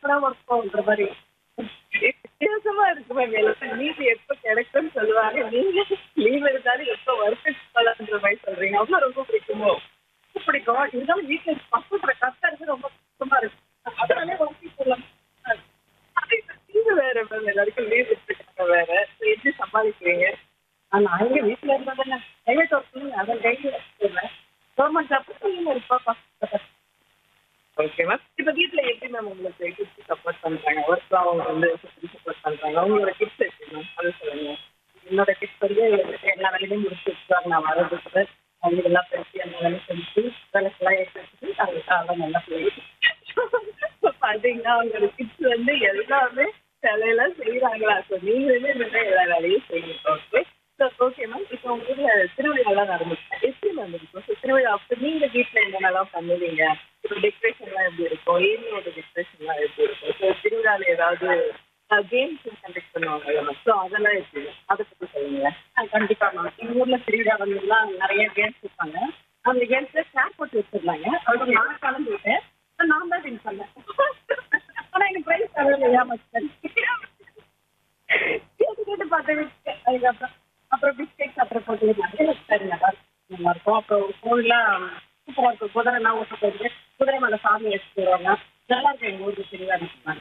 எப்படா ஒர்க் போகுன்ற மாதிரி வித்தியாசமா இருக்கு மேம் எல்லாம் லீவ் எப்ப கிடைக்கும்னு சொல்லுவாங்க நீங்க லீவ் இருந்தாலும் எப்ப ஒர்க்கு போலான்ற மாதிரி சொல்றீங்க அவ்வளவு ரொம்ப பிடிக்குமோ ரொம்ப பிடிக்கும் இருந்தாலும் வீட்டுல பசங்க கஷ்டம் இருக்கு ரொம்ப கஷ்டமா இருக்கு அதனாலே ஒர்க்கிங் போகலாம் லீவு வேற மேம் எல்லாருக்கும் லீவ் எடுத்துக்காங்க வேற எப்படி சமாளிக்கிறீங்க நான் அங்க வீட்டுல இருந்தா பிரைவேட் ஒர்க் அதை கையில் வச்சுருவேன் கவர்மெண்ட் ஜாப் லீவ் இருப்பா பசங்க ஓகே மேம் இப்போ வீட்டில் எப்படி மேம் உங்களுக்கு கிட்ஸ் சப்போர்ட் பண்ணுறாங்க ஒர்க் அவங்க வந்து சப்போர்ட் பண்ணுறாங்க அவங்களோட கிட்ஸ் எப்படி மேம் அது சொல்லுங்க என்னோட கிட்ஸ் வந்து எல்லா வேலையும் முடிச்சு வச்சுருவாங்க நான் வரதுக்கு அவங்க எல்லாம் பேசி அந்த வேலை செஞ்சு வேலைக்கெல்லாம் எடுத்து அதுக்காக நல்லா போயிடுச்சு பார்த்தீங்கன்னா அவங்களோட கிட்ஸ் வந்து எல்லாமே வேலையெல்லாம் செய்கிறாங்களா ஸோ நீங்களுமே இந்த எல்லா வேலையும் செய்யுங்க ஓகே ஸோ ஓகே மேம் இப்போ உங்க ஊரில் திருவிழாலாம் நடந்துச்சு எப்படி மேம் இருக்கும் ஸோ திருவிழா அப்போ நீங்கள் வீட்டில் என்னென்னலாம் பண்ணுவீங்க இப்போ டெக்கரேஷன்லாம் எப்படி இருக்கும் ஏரியோட டெக்கரேஷன்லாம் எப்படி இருக்கும் ஸோ திருவிழாவில் ஏதாவது கேம்ஸ் கண்டக்ட் பண்ணுவாங்க மேம் ஸோ அதெல்லாம் எப்படி அதை பற்றி சொல்லுங்க கண்டிப்பாக மேம் எங்கள் ஊரில் திருவிழா வந்துலாம் நிறைய கேம்ஸ் வைப்பாங்க அந்த கேம்ஸில் ஸ்டாக் போட்டு வச்சிருந்தாங்க அதோட நான் கலந்துக்கிட்டேன் நான் தான் வின் பண்ணேன் ஆனால் எனக்கு ப்ரைஸ் தரல ஏமாச்சு கேட்டு கேட்டு பார்த்து விட்டேன் அதுக்கப்புறம் அப்புறம் பிஸ்கெட் அப்புறம் போட்டு நிறைய சரி நல்லா நல்லா இருக்கும் அப்புறம் கோவில்லாம் சூப்பராக இருக்கும் குதிரை எல்லாம் ஓட்ட போயிட்டு குதிரை மேலே சாமி வச்சுட்டு வருவாங்க நல்லா இருக்கும் எங்கள் ஊருக்கு திருவிழா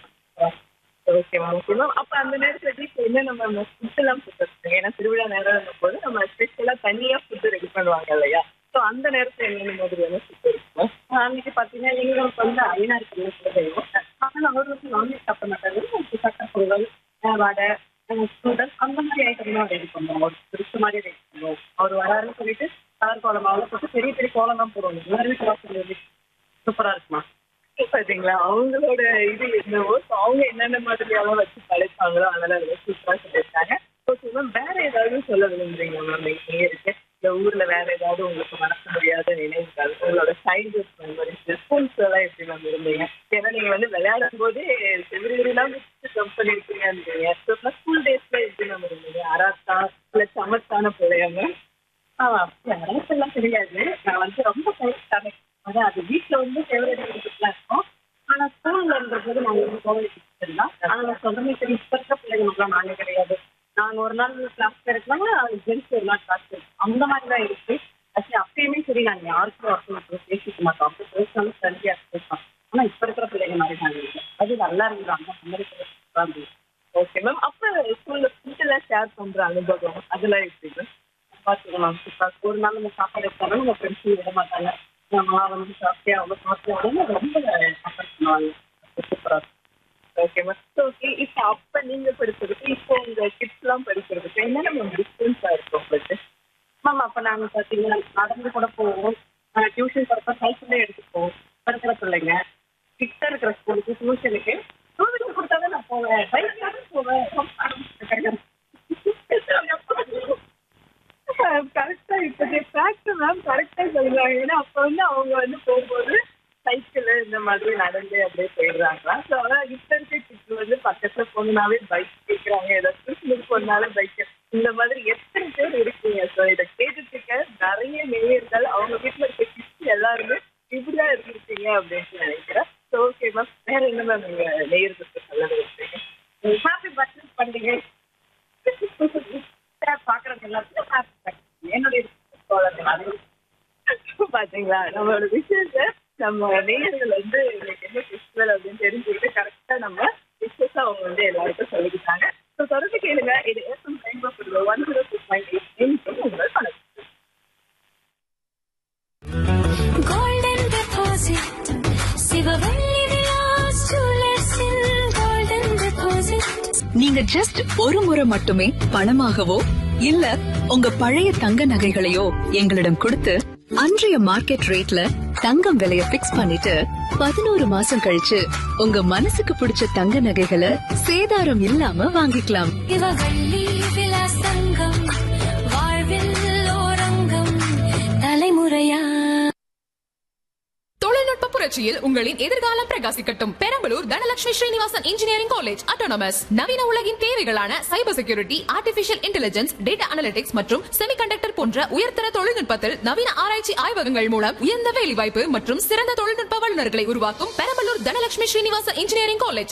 ஓகே மேம் ஓகே மேம் அப்போ அந்த நேரத்தில் வீட்டில் என்ன நம்ம ஃபுட் எல்லாம் கொடுத்துருக்கோம் ஏன்னா திருவிழா நேரம் போது நம்ம ஸ்பெஷலாக தனியாக ஃபுட்டு ரெடி பண்ணுவாங்க இல்லையா ஸோ அந்த நேரத்தில் என்னென்ன மாதிரியான ஃபுட் இருக்கும் அன்னைக்கு பார்த்தீங்கன்னா எங்களுக்கு வந்து ஐநாறு பண்ண செய்வோம் ஆனால் அவர் வந்து நான்வெஜ் சாப்பிட மாட்டாங்க சட்டை பொங்கல் வடை ஸ்டூடெண்ட் அந்த மாதிரி ஐட்டம் தான் ரெடி பண்ணுவோம் ஒரு பிடிச்ச மாதிரி ரெடி பண்ணுவோம் அவர் வராருன்னு சொல்லிட்டு கலர் கோலம் மாவுல போட்டு பெரிய பெரிய கோலம் தான் போடுவோம் எல்லாருமே கோலம் சூப்பராக இருக்குமா பார்த்தீங்களா அவங்களோட இது என்னவோ ஸோ அவங்க என்னென்ன மாதிரியெல்லாம் வச்சு படைப்பாங்களோ அதெல்லாம் அதில் சூப்பராக சொல்லியிருக்காங்க ஓகே மேம் வேற ஏதாவது சொல்ல விரும்புறீங்க மேம் இங்கே இருக்கு இந்த ஊர்ல வேற ஏதாவது உங்களுக்கு மறக்க முடியாத நினைவுகள் உங்களோட சைல்ட்ஹுட் மெமரிஸ் ஸ்கூல்ஸ் எல்லாம் எப்படி மேம் இருந்தீங்க ஏன்னா நீங்க வந்து விளையாடும் போதே செவிலியெல்லாம் ஜம்ப் பண்ணிருக்கீங்கன்றீங்க ஸோ ஸ்கூல் டேஸ்ல எப்படி மேம் இருந்தீங்க அராத்தா இல்லை சமத்தான பிள்ளையா மேம் ஆ எல்லாம் தெரியாது நான் வந்து ரொம்ப கைட்டான அதான் அது வீட்டில் வந்து ஃபேவரட் எடுத்துட்டுலாம் இருக்கோம் ஆனால் ஸ்கூல்லன்றது நாங்கள் வந்து கோவில் எடுத்துலாம் ஆனால் சொல்கிறமே சரி இப்போ இருக்க பிள்ளைங்களுக்குலாம் நாங்கள் கிடையாது நாங்கள் ஒரு நாள் கிளாஸ் எடுக்கலாம் ஜென்ஸ் ஒரு நாள் கிளாஸ் எடுப்போம் அந்த மாதிரி தான் இருக்கு ஆக்சுவலி அப்பயுமே சரி நாங்கள் யாருக்கும் ஒருத்தர் பேசிக்க மாட்டோம் அப்படி பேசினாலும் சரியாக பேசலாம் ஆனால் இப்போ இருக்கிற பிள்ளைங்க மாதிரி நாங்கள் இல்லை அது நல்லா இருந்தது அந்த மாதிரி ஓகே மேம் அப்போ ஸ்கூலில் ஃபுட்டெல்லாம் ஷேர் பண்ணுற அனுபவம் அதெல்லாம் எப்படி மேம் பார்த்துக்கலாம் இப்போ ஒரு நாள் நம்ம சாப்பாடு எடுத்தாலும் நம்ம ஃப்ரெண்ட்ஸும் விட மாட்டாங்க நான் வந்து சாப்பிட்டே அவங்க சாப்பிட்டே உடனே ரொம்ப சஃபர் பண்ணுவாங்க சூப்பராக ஓகே மேம் ஓகே இப்போ அப்போ நீங்கள் படிக்கிறதுக்கு இப்போ உங்கள் கிட்ஸ்லாம் படிக்கிறதுக்கு என்னென்ன மேம் டிஸ்டன்ஸாக இருக்கும் உங்களுக்கு மேம் அப்போ நாங்கள் பார்த்தீங்கன்னா நடந்து கூட போவோம் டியூஷன் போகிறப்ப சைக்கிளே எடுத்துட்டு போவோம் இருக்கிற பிள்ளைங்க கிட்ட இருக்கிற ஸ்கூலுக்கு டியூஷனுக்கு டூ வீலர் கொடுத்தா தான் நான் போவேன் பைக்கில் தான் போவேன் கரெக்டா இப்போதைய ஃபேக்ட் மேம் கரெக்டா சொல்றாங்க ஏன்னா அப்போ வந்து அவங்க வந்து போகும்போது சைக்கிள் இந்த மாதிரி நடந்து அப்படியே போயிடுறாங்களா ஸோ அதான் இப்போ இருக்க கிட்ஸ் வந்து பக்கத்துல போனாவே பைக் கேட்குறாங்க ஏதாவது டியூஷனுக்கு போனாலும் பைக் இந்த மாதிரி எத்தனை பேர் இருக்கீங்க ஸோ இதை கேட்டுட்டு இருக்க நிறைய நேயர்கள் அவங்க வீட்டில் இருக்க கிட்ஸ் எல்லாருமே இப்படிதான் இருந்திருக்கீங்க அப்படின்னு நினைக்கிறேன் ஸோ ஓகே மேம் வேற என்ன மேம் நீங்க நேயர்களுக்கு சொல்ல விரும்புறீங்க ஹாப்பி பர்த்டே பண்டிகை பாக்குறவங்க எல்லாத்துக்கும் ஹாப்பி பர்த்டே என்னுடைய பாத்தீங்களா நம்மளோட விஷயத்த நம்ம நேயர்கள் வந்து இன்னைக்கு என்ன ஃபெஸ்டிவல் அப்படின்னு தெரிஞ்சுக்கிட்டு கரெக்டா நம்ம விஷயத்த அவங்க வந்து எல்லாருக்கும் சொல்லிக்கிட்டாங்க ஸோ தொடர்ந்து கேளுங்க இது S M time one zero six point eight உங்கள் பணம் கோல்டன் டெபாசிட் சிவவள்ளி விலாஸ் ஜுவல்லர்ஸில் கோல்டன் டெபாசிட் நீங்க ஜஸ்ட் ஒரு முறை மட்டுமே பணமாகவோ இல்ல உங்க பழைய தங்க நகைகளையோ எங்களிடம் கொடுத்து அன்றைய மார்க்கெட் ரேட்ல தங்கம் விலைய பிக்ஸ் பண்ணிட்டு பதினோரு மாசம் கழிச்சு உங்க மனசுக்கு பிடிச்ச தங்க நகைகளை சேதாரம் இல்லாம வாங்கிக்கலாம் சிவவள்ளி விலாஸ் தங்கம் வாழ்வில் ஓரங்கம் தலைமுறையா தொழில்நுட்ப புரட்சியில் உங்களின் எதிர்காலம் பிரகாசிக்கட்டும் Perambalur Dhanalakshmi Srinivasan engineering college autonomous நவீன உலகின் தேவைகளான cyber security artificial intelligence data analytics மற்றும் செமிகண்டக்டர் போன்ற உயர்தர தொழில்நுட்பத்தில் நவீன ஆராய்ச்சி ஆய்வகங்கள் மூலம் உயர்ந்த வேலைவாய்ப்பு மற்றும் சிறந்த தொழில்நுட்ப வல்லுநர்களை உருவாக்கும் பெரம்பலூர் தனலட்சுமி ஸ்ரீனிவாசன் இன்ஜினியரிங் காலேஜ்